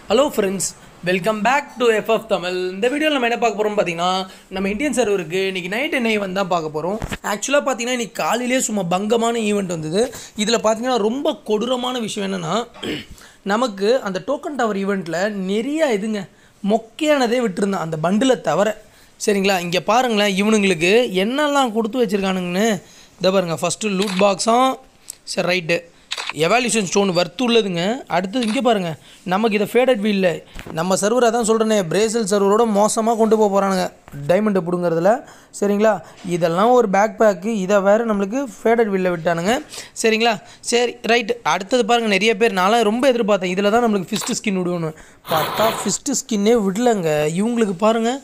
Hello friends welcome back to FF Tamil இந்த வீடியோவில் நம்ம என்ன பார்க்க போகிறோம் பார்த்தீங்கன்னா நம்ம இந்தியன் சர்வருக்கு இன்றைக்கி நைட் என்ன ஈவெண்ட் தான் பார்க்க போகிறோம் ஆக்சுவலாக பார்த்தீங்கன்னா இன்றைக்கி காலையிலே சும்மா பங்கமான ஈவெண்ட் வந்தது இதில் பார்த்தீங்கன்னா ரொம்ப கொடூரமான விஷயம் என்னென்னா நமக்கு அந்த டோக்கன் டவர் ஈவெண்ட்டில் நிறைய இதுங்க மொக்கையானதே விட்டுருந்தான் அந்த பண்டிலை தவிர சரிங்களா இங்கே பாருங்களேன் இவனுங்களுக்கு என்னெல்லாம் கொடுத்து வச்சுருக்கானுங்கன்னு இதை பாருங்கள் ஃபஸ்ட்டு லூட் பாக்ஸும் சரி ரைட்டு எவால்யூஷன் ஸ்டோன் வர்த்து உள்ளதுங்க அடுத்தது இங்கே பாருங்கள் நமக்கு இதை ஃபேடட் வீல்ல நம்ம சர்வர் அதான் சொல்கிறேனே பிரேசில் சர்வரோட மோசமாக கொண்டு போக போகிறானுங்க டைமண்டை பிடுங்கிறதுல சரிங்களா இதெல்லாம் ஒரு பேக் பேக்கு இதை வேறு நம்மளுக்கு ஃபேடட் வீல்ல விட்டானுங்க சரிங்களா சரி ரைட் அடுத்தது பாருங்கள் நிறைய பேர் நான்லாம் ரொம்ப எதிர்பார்த்தேன் இதில் தான் நம்மளுக்கு ஃபிஸ்ட்டு ஸ்கின் விடுவோன்னு பார்த்தா ஃபிஸ்ட்டு ஸ்கின்னே விடலங்க இவங்களுக்கு பாருங்கள்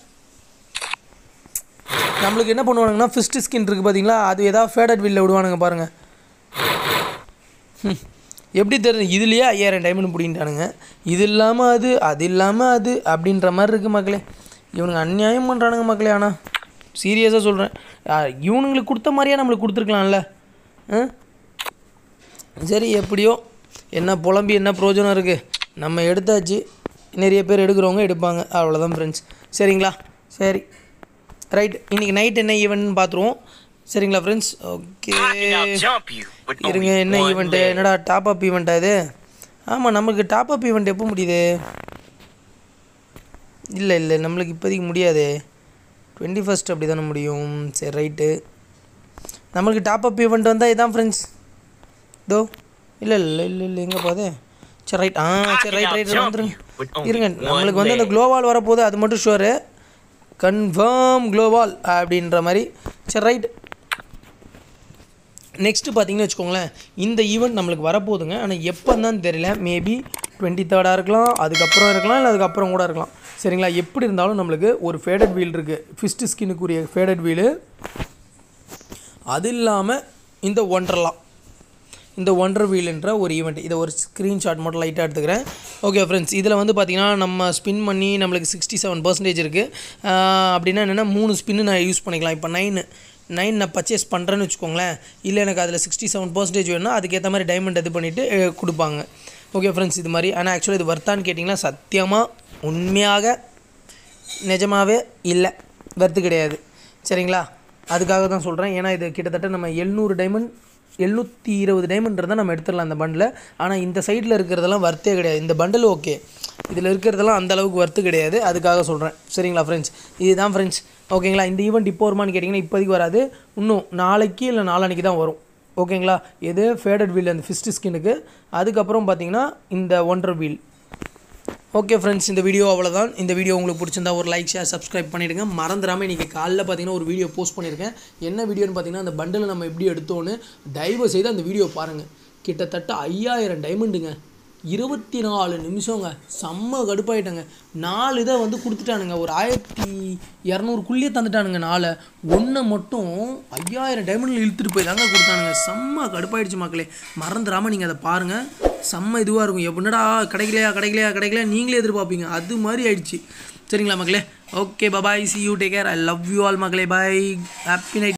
நம்மளுக்கு என்ன பண்ணுவானுங்கன்னா ஃபிஸ்ட்டு ஸ்கின் இருக்குது பார்த்தீங்களா அது ஏதாவது ஃபேடட் வீல்ல விடுவானுங்க பாருங்கள் ஹம். எப்படி தெரியுது இதுலேயே ஐயாயிரம் டைமண்ட் பிடிங்கிட்டானுங்க இது இல்லாமல் அது அது இல்லாமல் அது அப்படின்ற மாதிரி இருக்குது மக்களே இவனுங்க அநியாயம் பண்ணுறானுங்க மக்களே ஆனால் சீரியஸாக சொல்கிறேன் இவனுங்களுக்கு கொடுத்த மாதிரியே நம்மளுக்கு கொடுத்துருக்கலாம்ல ஆ சரி எப்படியோ என்ன புலம்பி என்ன பிரயோஜனம் இருக்குது நம்ம எடுத்தாச்சு நிறைய பேர் எடுக்கிறவங்க எடுப்பாங்க அவ்வளோதான் ஃப்ரெண்ட்ஸ் சரிங்களா சரி ரைட் இன்றைக்கி நைட் என்ன ஈவெண்ட்னு பார்த்துருவோம் சரிங்களா friends okay I can now jump you with இருங்க only என்ன one ஈவெண்ட்டு leg. என்னடா டாப் அப் ஈவெண்ட்டா இது ஆமாம் நமக்கு டாப் அப் ஈவெண்ட் எப்போ முடியுது இல்லை இல்லை நம்மளுக்கு இப்போதைக்கு முடியாதே டுவெண்ட்டி ஃபஸ்ட் அப்படி தானே முடியும் சரி ரைட்டு நம்மளுக்கு டாப் அப் ஈவெண்ட் வந்தால் இதான் ஃப்ரெண்ட்ஸ் இதோ இல்லை இல்லை இல்லை இல்லை எங்கே போதே சரி ரைட் ஆ சரி ரைட் ரைட் வந்துருங்க இருங்க நம்மளுக்கு வந்து அந்த க்ளோவால் வரப்போகுது அது மட்டும் ஷுவரு கன்ஃபார்ம் க்ளோவால் அப்படின்ற மாதிரி சரி ரைட் நெக்ஸ்ட்டு பார்த்தீங்கன்னு வச்சுக்கோங்களேன் இந்த ஈவெண்ட் நம்மளுக்கு வரப்போகுதுங்க ஆனால் எப்போ தான் தெரியல மேபி டுவெண்ட்டி தேர்டாக இருக்கலாம் அதுக்கப்புறம் இருக்கலாம் இல்லை அதுக்கப்புறம் கூட இருக்கலாம் சரிங்களா எப்படி இருந்தாலும் நம்மளுக்கு ஒரு ஃபேடட் வீல் இருக்குது ஃபிஸ்ட் ஸ்கின்னுக்குரிய ஃபேடட் வீலு அது இல்லாமல் இந்த ஒண்டர்லாம் இந்த ஒண்டர் வீல்ன்ற ஒரு ஈவெண்ட் இதை ஒரு ஸ்க்ரீன்ஷாட் மட்டும் லைட்டாக எடுத்துக்கிறேன் ஓகே ஃப்ரெண்ட்ஸ் இதில் வந்து பார்த்தீங்கன்னா நம்ம ஸ்பின் பண்ணி நம்மளுக்கு சிக்ஸ்டி செவன் பர்சன்டேஜ் இருக்குது அப்படின்னா என்னென்னா மூணு ஸ்பின்னு நான் யூஸ் பண்ணிக்கலாம் இப்போ நைனு நைன் நான் பர்ச்சேஸ் பண்ணுறேன்னு வச்சுக்கோங்களேன் இல்லை எனக்கு அதில் சிக்ஸ்டி செவன் பர்சன்டேஜ் வேணும்னா அதுக்கேற்ற மாதிரி டைமண்ட் இது பண்ணிவிட்டு கொடுப்பாங்க ஓகே ஃப்ரெண்ட்ஸ் இது மாதிரி ஆனால் ஆக்சுவலாக இது வர்த்தான்னு கேட்டிங்கன்னா சத்தியமாக உண்மையாக நிஜமாவே இல்லை வர்த்து கிடையாது சரிங்களா அதுக்காக தான் சொல்கிறேன் ஏன்னா இது கிட்டத்தட்ட நம்ம எழுநூறு டைமண்ட் எழுநூற்றி இருபது டைமண்ட் இருந்தால் நம்ம எடுத்துடலாம் அந்த பண்டில் ஆனால் இந்த சைடில் இருக்கிறதெல்லாம் வர்த்தே கிடையாது இந்த பண்டில் ஓகே இதில் இருக்கிறதெல்லாம் அந்த அளவுக்கு வர்த்து கிடையாது அதுக்காக சொல்கிறேன் சரிங்களா ஃப்ரெண்ட்ஸ் இதுதான் ஃப்ரெண்ட்ஸ் ஓகேங்களா இந்த ஈவெண்ட் இப்போ வருமான்னு கேட்டிங்கன்னா இப்போதைக்கு வராது இன்னும் நாளைக்கு இல்லை நாளான்னைக்கு தான் வரும் ஓகேங்களா எது ஃபேடட் வீல் அந்த ஃபிஸ்ட் ஸ்கின்னுக்கு அதுக்கப்புறம் பார்த்தீங்கன்னா இந்த ஒன்றர் வீல் ஓகே ஃப்ரெண்ட்ஸ் இந்த வீடியோ அவ்வளோதான் இந்த வீடியோ உங்களுக்கு பிடிச்சிருந்தா ஒரு லைக் ஷேர் சப்ஸ்கிரைப் பண்ணிவிடுங்க மறந்துடாமல் இன்றைக்கி காலைல பார்த்தீங்கன்னா ஒரு வீடியோ போஸ்ட் பண்ணியிருக்கேன் என்ன வீடியோன்னு பார்த்தீங்கன்னா அந்த பண்டில் நம்ம எப்படி எடுத்தோன்னு தயவு செய்து அந்த வீடியோ பாருங்கள் கிட்டத்தட்ட ஐயாயிரம் டைமண்டுங்க இருபத்தி நாலு நிமிஷங்க செம்ம கடுப்பாயிட்டங்க நாலு இதை வந்து கொடுத்துட்டானுங்க ஒரு ஆயிரத்தி இரநூறுக்குள்ளேயே தந்துட்டானுங்க நாலு ஒன்றை மட்டும் ஐயாயிரம் டைமண்டில் இழுத்துட்டு போய் தாங்க கொடுத்தானுங்க செம்ம கடுப்பாயிடுச்சு மக்களே மறந்துடாமல் நீங்கள் அதை பாருங்கள் செம்ம இதுவாக இருக்கும் எப்படின்னடா கிடைக்கலையா கிடைக்கலையா கிடைக்கலையா நீங்களே எதிர்பார்ப்பீங்க அது மாதிரி ஆயிடுச்சு சரிங்களா மக்களே okay bye bye see you take care I love you all மக்களே பாய் ஹாப்பி நைட்